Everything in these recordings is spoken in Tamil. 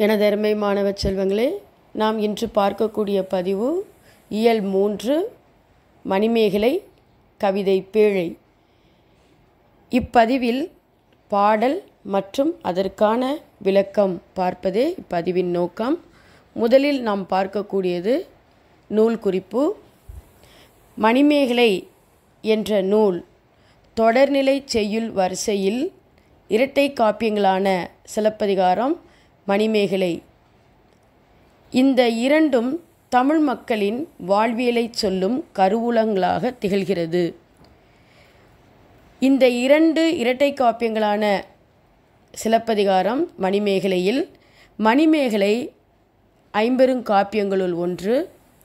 எனது அருமை மாணவ செல்வங்களே நாம் இன்று பார்க்கக்கூடிய பதிவு இயல் மூன்று மணிமேகலை கவிதை பேழை இப்பதிவில் பாடல் மற்றும் அதற்கான விளக்கம் பார்ப்பதே இப்பதிவின் நோக்கம் முதலில் நாம் பார்க்கக்கூடியது நூல் குறிப்பு மணிமேகலை என்ற நூல் தொடர்நிலை செய்யுள் வரிசையில் இரட்டை காப்பியங்களான சிலப்பதிகாரம் மணிமேகலை இந்த இரண்டும் தமிழ் மக்களின் வாழ்வியலை சொல்லும் கருவூலங்களாக திகழ்கிறது இந்த இரண்டு இரட்டை காப்பியங்களான சிலப்பதிகாரம் மணிமேகலையில் மணிமேகலை ஐம்பெருங்காப்பியங்களுள் ஒன்று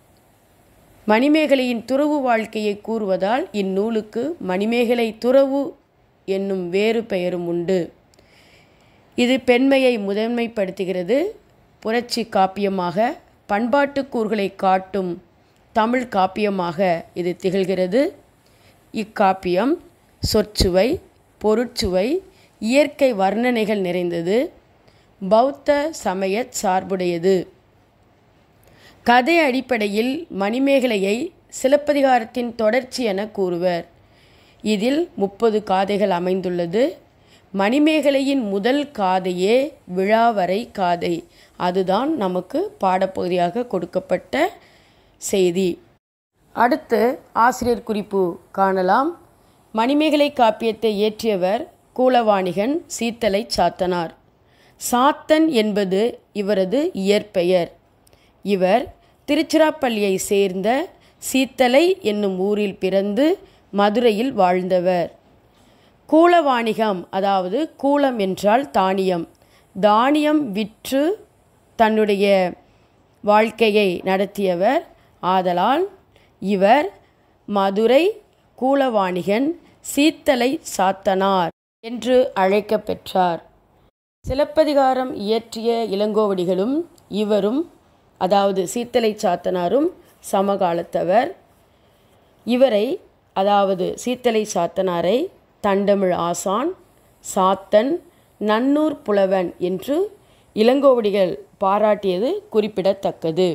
மணிமேகலையின் துறவு வாழ்க்கையை கூறுவதால் இந்நூலுக்கு மணிமேகலை துறவு என்னும் வேறு பெயரும் உண்டு இது பெண்மையை முதன்மைப்படுத்துகிறது புரட்சி காப்பியமாக பண்பாட்டு கூறுகளை காட்டும் தமிழ் காப்பியமாக இது திகழ்கிறது இக்காப்பியம் சொற்சுவை பொருட்சுவை இயற்கை வர்ணனைகள் நிறைந்தது பௌத்த சமய சார்புடையது கதை அடிப்படையில் மணிமேகலையை சிலப்பதிகாரத்தின் தொடர்ச்சி என கூறுவர் இதில் முப்பது காதைகள் அமைந்துள்ளது மணிமேகலையின் முதல் காதையே விழாவரை காதை அதுதான் நமக்கு பாடப்பகுதியாக கொடுக்கப்பட்ட செய்தி அடுத்து ஆசிரியர் குறிப்பு காணலாம் மணிமேகலை காப்பியத்தை இயற்றியவர் கூலவாணிகன் சீத்தலை சாத்தனார் சாத்தன் என்பது இவரது இயற்பெயர் இவர் திருச்சிராப்பள்ளியை சேர்ந்த சீத்தலை என்னும் ஊரில் பிறந்து மதுரையில் வாழ்ந்தவர் கூலவாணிகம் அதாவது கூலம் என்றால் தானியம் தானியம் விற்று தன்னுடைய வாழ்க்கையை நடத்தியவர் ஆதலால் இவர் மதுரை கூலவாணிகன் சீத்தலை சாத்தனார் என்று அழைக்கப் பெற்றார் சிலப்பதிகாரம் இயற்றிய இளங்கோவடிகளும் இவரும் அதாவது சீத்தலை சாத்தனாரும் சமகாலத்தவர் இவரை அதாவது சீத்தலை சாத்தனாரை தண்டமிழ் ஆசான் சாத்தன் நன்னூர் புலவன் என்று இளங்கோவடிகள் பாராட்டியது குறிப்பிடத்தக்கது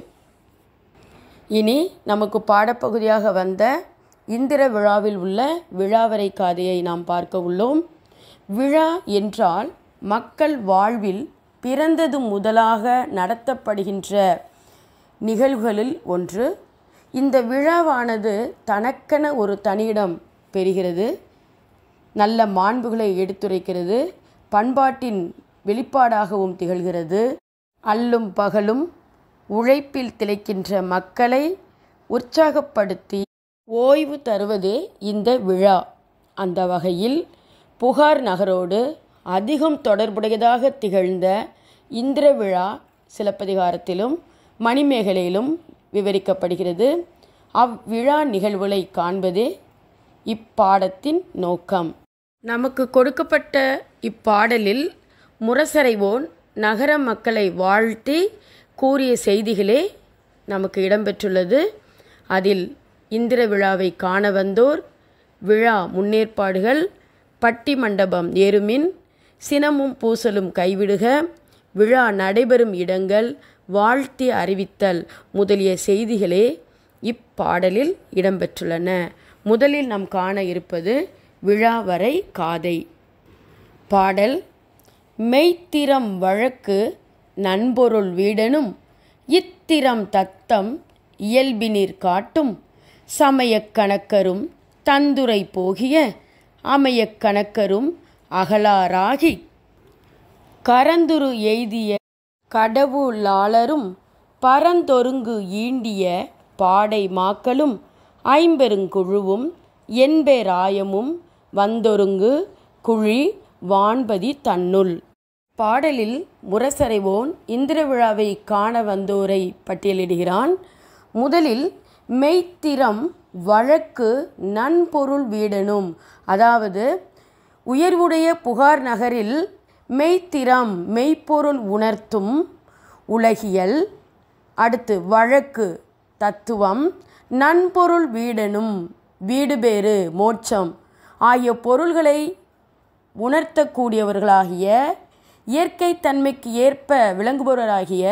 இனி நமக்கு பாடப்பகுதியாக வந்த இந்திர விழாவில் உள்ள விழாவரை காதையை நாம் பார்க்க உள்ளோம் விழா என்றால் மக்கள் வாழ்வில் பிறந்தது முதலாக நடத்தப்படுகின்ற நிகழ்வுகளில் ஒன்று இந்த விழாவானது தனக்கென ஒரு தனியிடம் பெறுகிறது நல்ல மாண்புகளை எடுத்துரைக்கிறது பண்பாட்டின் வெளிப்பாடாகவும் திகழ்கிறது அல்லும் பகலும் உழைப்பில் திளைக்கின்ற மக்களை உற்சாகப்படுத்தி ஓய்வு தருவதே இந்த விழா அந்த வகையில் புகார் நகரோடு அதிகம் தொடர்புடையதாக திகழ்ந்த இந்திர விழா சிலப்பதிகாரத்திலும் மணிமேகலையிலும் விவரிக்கப்படுகிறது அவ்விழா நிகழ்வுகளை காண்பதே இப்பாடத்தின் நோக்கம் நமக்கு கொடுக்கப்பட்ட இப்பாடலில் முரசறைவோன் நகர மக்களை வாழ்த்தி கூறிய செய்திகளே நமக்கு இடம்பெற்றுள்ளது அதில் இந்திர விழாவை காண வந்தோர் விழா முன்னேற்பாடுகள் பட்டி மண்டபம் ஏறுமின் சினமும் பூசலும் கைவிடுக விழா நடைபெறும் இடங்கள் வாழ்த்தி அறிவித்தல் முதலிய செய்திகளே இப்பாடலில் இடம்பெற்றுள்ளன முதலில் நாம் காண இருப்பது விழா வரை காதை பாடல் மெய்த்திரம் வழக்கு நண்பொருள் வீடனும் இத்திரம் தத்தம் இயல்பினிற் காட்டும் சமயக் கணக்கரும் தந்துரை போகிய அமையக் கணக்கரும் அகலாராகி கரந்துரு எய்திய கடவுளாளரும் பரந்தொருங்கு ஈண்டிய பாடை மாக்களும் ஐம்பெருங்குழுவும் என்பேராயமும் வந்தொருங்கு குழி வான்பதி தன்னுள் பாடலில் முரசறைவோன் இந்திர விழாவை காண வந்தோரை பட்டியலிடுகிறான் முதலில் மெய்த்திரம் வழக்கு நன்பொருள் வீடனும் அதாவது உயர்வுடைய புகார் நகரில் மெய்த்திறம் மெய்ப்பொருள் உணர்த்தும் உலகியல் அடுத்து வழக்கு தத்துவம் நன்பொருள் வீடனும் வீடு பேறு மோட்சம் ஆகிய பொருள்களை உணர்த்தக்கூடியவர்களாகிய இயற்கை தன்மைக்கு ஏற்ப விளங்குபவராகிய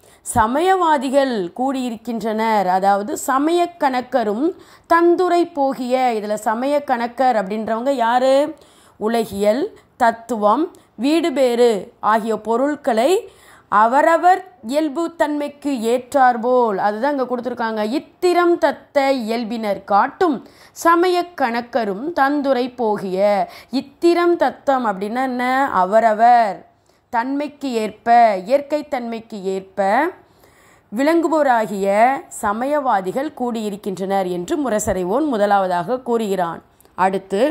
சமயவாதிகள் கூடியிருக்கின்றனர் அதாவது சமய கணக்கரும் தந்துரை போகிய இதில் சமய கணக்கர் அப்படின்றவங்க யார் உலகியல் தத்துவம் வீடு பேறு ஆகிய பொருட்களை அவரவர் இயல்பு தன்மைக்கு ஏற்றாற்போல் அதுதான் இங்கே கொடுத்துருக்காங்க இத்திரம் தத்த இயல்பினர் காட்டும் சமய கணக்கரும் தந்துரை போகிய இத்திரம் தத்தம் அப்படின்னா என்ன அவரவர் தன்மைக்கு ஏற்ப இயற்கை தன்மைக்கு ஏற்ப விளங்குபவராகிய சமயவாதிகள் கூடியிருக்கின்றனர் என்று முரசறைவோன் முதலாவதாக கூறுகிறான் அடுத்து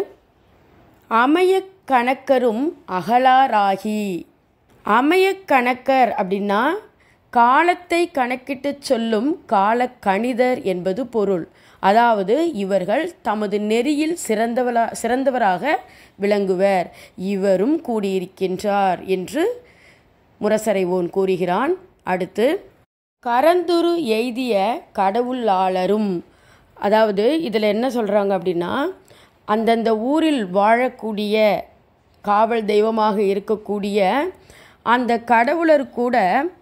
அமைய கணக்கரும் அகலாராகி அமைய கணக்கர் அப்படின்னா காலத்தை கணக்கிட்டு சொல்லும் கால கணிதர் என்பது பொருள் அதாவது இவர்கள் தமது நெறியில் சிறந்தவரா சிறந்தவராக விளங்குவர் இவரும் கூடியிருக்கின்றார் என்று முரசறைவோன் கூறுகிறான் அடுத்து கரந்துரு எய்திய கடவுளாளரும் அதாவது இதில் என்ன சொல்கிறாங்க அப்படின்னா அந்தந்த ஊரில் வாழக்கூடிய காவல் தெய்வமாக இருக்கக்கூடிய அந்த கடவுளர் கூட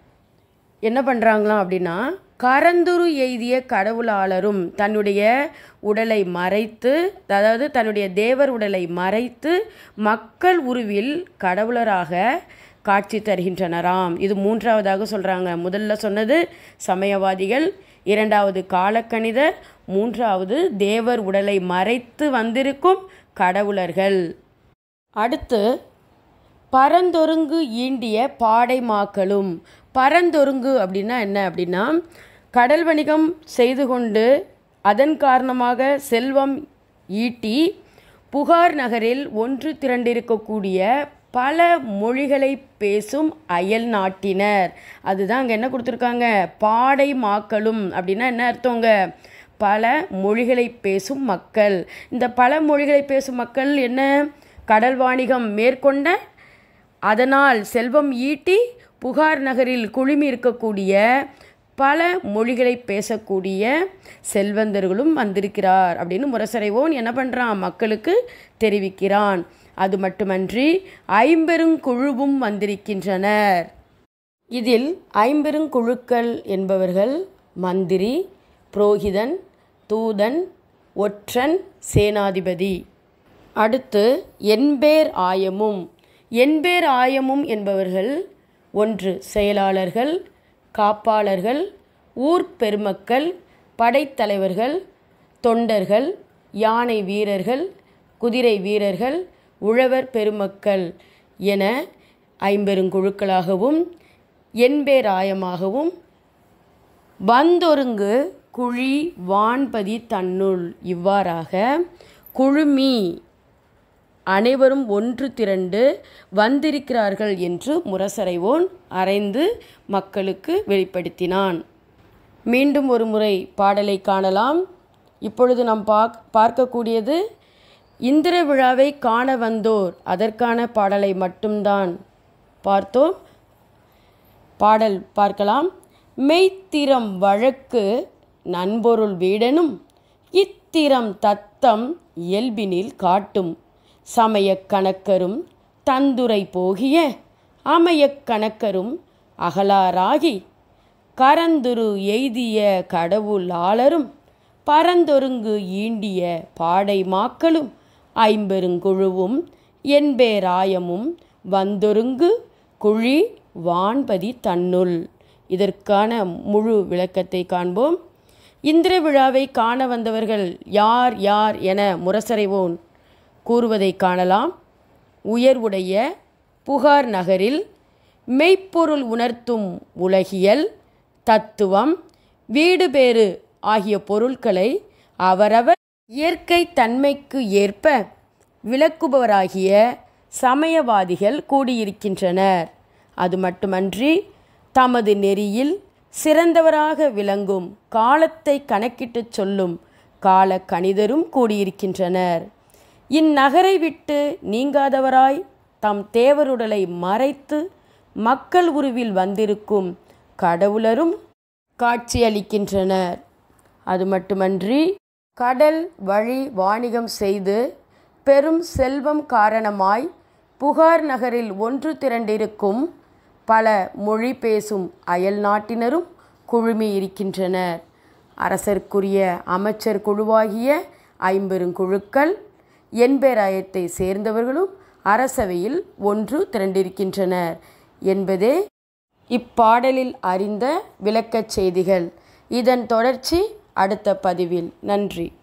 என்ன பண்ணுறாங்களாம் அப்படின்னா கரந்துரு எய்திய கடவுளாளரும் தன்னுடைய உடலை மறைத்து அதாவது தன்னுடைய தேவர் உடலை மறைத்து மக்கள் உருவில் கடவுளராக காட்சி தருகின்றனராம் இது மூன்றாவதாக சொல்கிறாங்க முதல்ல சொன்னது சமயவாதிகள் இரண்டாவது காலக்கணிதர் மூன்றாவது தேவர் உடலை மறைத்து வந்திருக்கும் கடவுளர்கள் அடுத்து பரந்தொருங்கு ஈண்டிய பாடைமாக்களும் பரந்தொருங்கு அப்படின்னா என்ன அப்படின்னா கடல் வணிகம் செய்து கொண்டு அதன் காரணமாக செல்வம் ஈட்டி புகார் நகரில் ஒன்று திரண்டிருக்கக்கூடிய பல மொழிகளை பேசும் அயல் நாட்டினர் அதுதான் அங்கே என்ன கொடுத்துருக்காங்க பாடை மாக்களும் அப்படின்னா என்ன அர்த்தங்க பல மொழிகளை பேசும் மக்கள் இந்த பல மொழிகளை பேசும் மக்கள் என்ன கடல் வாணிகம் மேற்கொண்ட அதனால் செல்வம் ஈட்டி புகார் நகரில் குழுமி இருக்கக்கூடிய பல மொழிகளை பேசக்கூடிய செல்வந்தர்களும் வந்திருக்கிறார் அப்படின்னு முரசறைவோன் என்ன பண்ணுறான் மக்களுக்கு தெரிவிக்கிறான் அது மட்டுமன்றி ஐம்பெருங்குழுவும் வந்திருக்கின்றனர் இதில் ஐம்பெருங்குழுக்கள் என்பவர்கள் மந்திரி புரோகிதன் தூதன் ஒற்றன் சேனாதிபதி அடுத்து எண்பேர் ஆயமும் எண்பேர் ஆயமும் என்பவர்கள் ஒன்று செயலாளர்கள் காப்பாளர்கள் ஊர் பெருமக்கள் படைத்தலைவர்கள் தொண்டர்கள் யானை வீரர்கள் குதிரை வீரர்கள் உழவர் பெருமக்கள் என ஐம்பெருங்குழுக்களாகவும் எண்பேராயமாகவும் வந்தொருங்கு குழி வான்பதி தன்னுள் இவ்வாறாக குழுமி அனைவரும் ஒன்று திரண்டு வந்திருக்கிறார்கள் என்று முரசறைவோன் அறைந்து மக்களுக்கு வெளிப்படுத்தினான் மீண்டும் ஒரு முறை பாடலை காணலாம் இப்பொழுது நாம் பார்க் பார்க்கக்கூடியது இந்திர விழாவை காண வந்தோர் அதற்கான பாடலை மட்டும்தான் பார்த்தோம் பாடல் பார்க்கலாம் மெய்த்திரம் வழக்கு நண்பொருள் வீடனும் இத்திரம் தத்தம் இயல்பினில் காட்டும் சமயக் கணக்கரும் தந்துரை போகிய அமையக் கணக்கரும் அகலாராகி கரந்துரு எய்திய கடவுளாளரும் பரந்தொருங்கு ஈண்டிய பாடை மாக்களும் ஐம்பெருங்குழுவும் என்பேராயமும் வந்தொருங்கு குழி வான்பதி தன்னுள் இதற்கான முழு விளக்கத்தை காண்போம் இந்திர விழாவை காண வந்தவர்கள் யார் யார் என முரசறைவோன் கூறுவதை காணலாம் உயர்வுடைய புகார் நகரில் மெய்ப்பொருள் உணர்த்தும் உலகியல் தத்துவம் வீடு பேறு ஆகிய பொருட்களை அவரவர் இயற்கை தன்மைக்கு ஏற்ப விளக்குபவராகிய சமயவாதிகள் கூடியிருக்கின்றனர் அது மட்டுமன்றி தமது நெறியில் சிறந்தவராக விளங்கும் காலத்தை கணக்கிட்டுச் சொல்லும் கால கணிதரும் கூடியிருக்கின்றனர் இந்நகரை விட்டு நீங்காதவராய் தம் தேவருடலை மறைத்து மக்கள் உருவில் வந்திருக்கும் கடவுளரும் காட்சியளிக்கின்றனர் அது மட்டுமன்றி கடல் வழி வாணிகம் செய்து பெரும் செல்வம் காரணமாய் புகார் நகரில் ஒன்று திரண்டிருக்கும் பல மொழி பேசும் அயல் நாட்டினரும் குழுமி இருக்கின்றனர் அரசர்க்குரிய அமைச்சர் குழுவாகிய ஐம்பெருங்குழுக்கள் என்பேராயத்தை சேர்ந்தவர்களும் அரசவையில் ஒன்று திரண்டிருக்கின்றனர் என்பதே இப்பாடலில் அறிந்த விளக்கச் செய்திகள் இதன் தொடர்ச்சி அடுத்த பதிவில் நன்றி